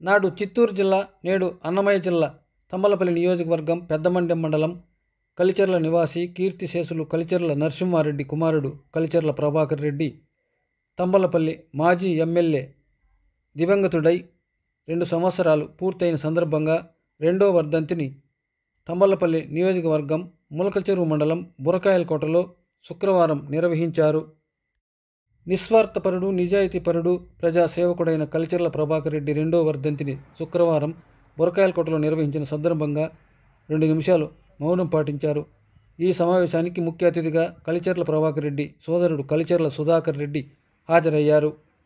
నాడు చిత్తూరు జిల్లా నేడు అన్నమయ్య జిల్లా తమ్మలపల్లి నియోజకవర్గం పెద్దమండ్యం మండలం కలిచెర్ల నివాసి కీర్తిశేషులు కలిచెర్ల నరసింహారెడ్డి కుమారుడు కలిచెర్ల ప్రభాకర్ రెడ్డి తంబలపల్లి మాజీ ఎమ్మెల్యే దివంగతుడై రెండు సంవత్సరాలు పూర్తయిన సందర్భంగా రెండో వర్ధంతిని తంబలపల్లి నియోజకవర్గం ములకచెరువు మండలం బురకాయలకోటలో శుక్రవారం నిర్వహించారు నిస్వార్థపరుడు నిజాయితీపరుడు ప్రజాసేవకుడైన కలిచెర్ల ప్రభాకర్ రెడ్డి రెండో వర్ధంతిని శుక్రవారం బురకాయలకోటలో నిర్వహించిన సందర్భంగా రెండు నిమిషాలు మౌనం పాటించారు ఈ సమావేశానికి ముఖ్య అతిథిగా కలిచెర్ల ప్రభాకర్ రెడ్డి సోదరుడు కలిచెర్ల సుధాకర్ రెడ్డి హాజరయ్యారు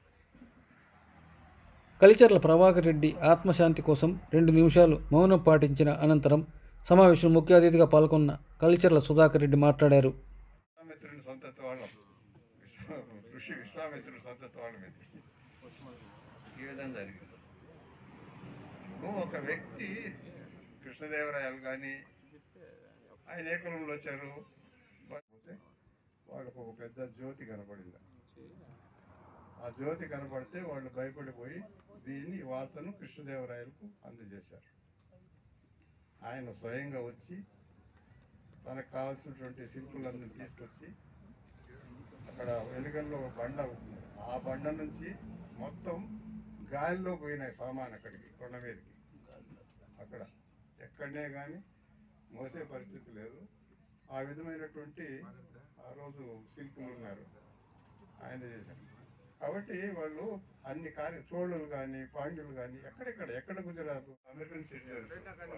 కలిచెర్ల ప్రభాకర్ రెడ్డి ఆత్మశాంతి కోసం రెండు నిమిషాలు మౌనం పాటించిన అనంతరం సమావేశం ముఖ్య అతిథిగా పాల్గొన్న కలిచెర్ల సుధాకర్ రెడ్డి మాట్లాడారు విశ్వామిత్రుని సంతతి వాళ్ళం విశ్వ ఋషి విశ్వామిత్రుని సంతతి వాళ్ళం ఇది ఈ విధంగా జరిగింది నువ్వు ఒక వ్యక్తి కృష్ణదేవరాయలు కానీ ఆయన ఏ కులంలో వచ్చారు పోతే వాళ్ళకు ఒక పెద్ద జ్యోతి కనపడింది ఆ జ్యోతి కనపడితే వాళ్ళు భయపడిపోయి దీన్ని ఈ వార్తను కృష్ణదేవరాయలకు అందజేశారు ఆయన స్వయంగా వచ్చి తనకు కావాల్సినటువంటి శిల్పులన్నీ తీసుకొచ్చి అక్కడ వెలుగల్లో ఒక బండ ఉంది ఆ బండ నుంచి మొత్తం గాలిలో పోయినాయి సామాన్ అక్కడికి కొండ మీదకి అక్కడ ఎక్కడనే కానీ మోసే పరిస్థితి లేదు ఆ విధమైనటువంటి ఆ రోజు శిల్పులు ఉన్నారు ఆయన చేశారు కాబట్టి వాళ్ళు అన్ని కార్య చోళులు కానీ పాండ్యులు కానీ ఎక్కడెక్కడ ఎక్కడ గుజరాత్ అమెరికన్ సిటిజన్స్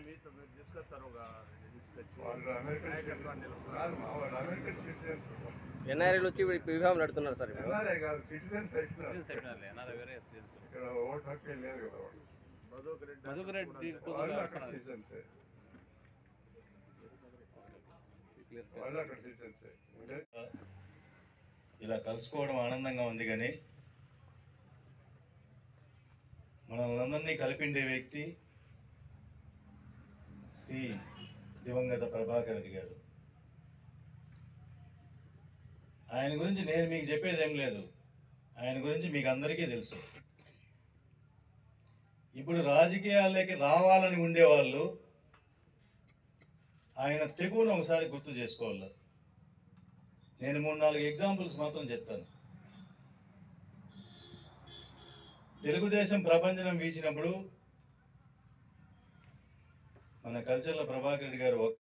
వాళ్ళు అమెరికన్ సిటిజన్స్ కాదు మా వాళ్ళు అమెరికన్ సిటిజన్స్ ఎన్ఆర్ఐలు వచ్చి ఇప్పుడు వివాహం నడుతున్నారు సార్ ఇప్పుడు ఎన్ఆర్ఐ కాదు సిటిజన్స్ ఇక్కడ ఓటు హక్కు ఏం లేదు కదా వాళ్ళు వాళ్ళు అక్కడ సిటిజన్స్ వాళ్ళు అక్కడ సిటిజన్స్ ఇలా కలుసుకోవడం ఆనందంగా ఉంది కానీ మనల్ని అందరినీ కలిపిండే వ్యక్తి శ్రీ దివంగత ప్రభాకర్ రెడ్డి గారు ఆయన గురించి నేను మీకు చెప్పేది ఏం లేదు ఆయన గురించి మీకు అందరికీ తెలుసు ఇప్పుడు రాజకీయాల్లోకి రావాలని ఉండేవాళ్ళు ఆయన తెగువను ఒకసారి గుర్తు చేసుకోవాలి నేను మూడు నాలుగు ఎగ్జాంపుల్స్ మాత్రం చెప్తాను తెలుగుదేశం ప్రభంజనం వీచినప్పుడు మన కల్చర్ల ప్రభాకర్ రెడ్డి గారు ఒక్క